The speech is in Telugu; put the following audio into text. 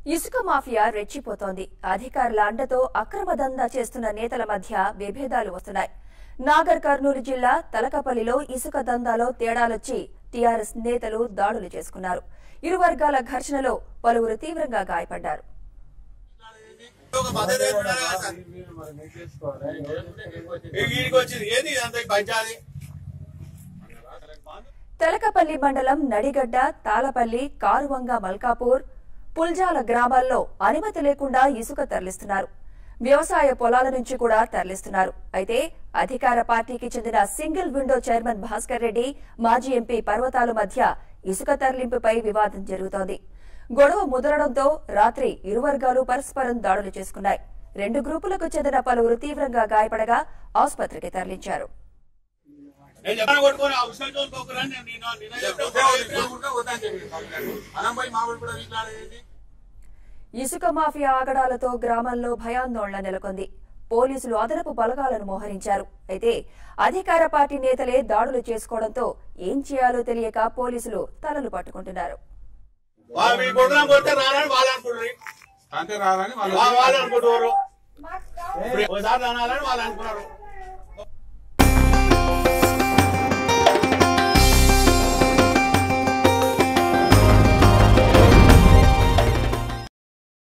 ఇసుక మాఫియా రెచ్చిపోతోంది అధికారుల అండతో అక్రమ దందా చేస్తున్న నేతల మధ్య విభేదాలు వస్తున్నాయి నాగర్ కర్నూలు జిల్లా తలకపల్లిలో ఇసుక దందాలో తేడాలొచ్చి టీఆర్ఎస్ నేతలు దాడులు చేసుకున్నారు ఇరు వర్గాల ఘర్షణలో పలువురు తీవ్రంగా గాయపడ్డారు ఒక పద్ధతి ఉండాలి కదా సార్. ఈ వీడికి వచ్చింది ఏది అంత పంచాది తెలకపల్లి మండలం నడిగడ్డ తాళపల్లి కారువంగ మల్కాపూర్ పుల్జాల గ్రామాల్లో అనుమతి లేకుండా ఇసుక తరలిస్తున్నారు వ్యవసాయ పొలాల నుంచి కూడా తరలిస్తున్నారు అయితే అధికార పార్టీకి చెందిన single window chairman Bhaskar Reddy మాజీ ఎంపీ పర్వతాలు మధ్య ఇసుక తరలింపుపై వివాదం జరుగుతోంది గొడవ ముదరడంతో రాత్రి ఇరు వర్గాలు పరస్పరం దాడులు చేసుకున్నాయి రెండు గ్రూపులకు చెందిన పలువురు తీవ్రంగా గాయపడగా ఆసుపత్రికి తరలించారు నేను చెప్పాను కొట్టుకొని ఆ ఉసుకలు తోలుకోకురా నేను నిన్న- నిన్న చెప్పిన మనం పోయి మామిడి కూడా వీట్లాడేది ఇసుక మాఫియా ఆగడాలతో గ్రామంలో భయాందోళన నెలకొంది పోలీసులు అదనపు బలగాలను మోహరించారు అయితే అధికార పార్టీ నేతలే దాడులు చేసుకోవడంతో ఏం చేయాలో తెలియక పోలీసులు తలలు పట్టుకుంటున్నారు వాళ్ళు మీ కొడుకులను కొడితే రారని వాళ్ళు అనుకుంటారు అంటే రాదని వాళ్ళు వాళ్ళు అనుకుంటారు ఇప్పుడు ఒకసారి అనాలని వాళ్ళు అనుకున్నారు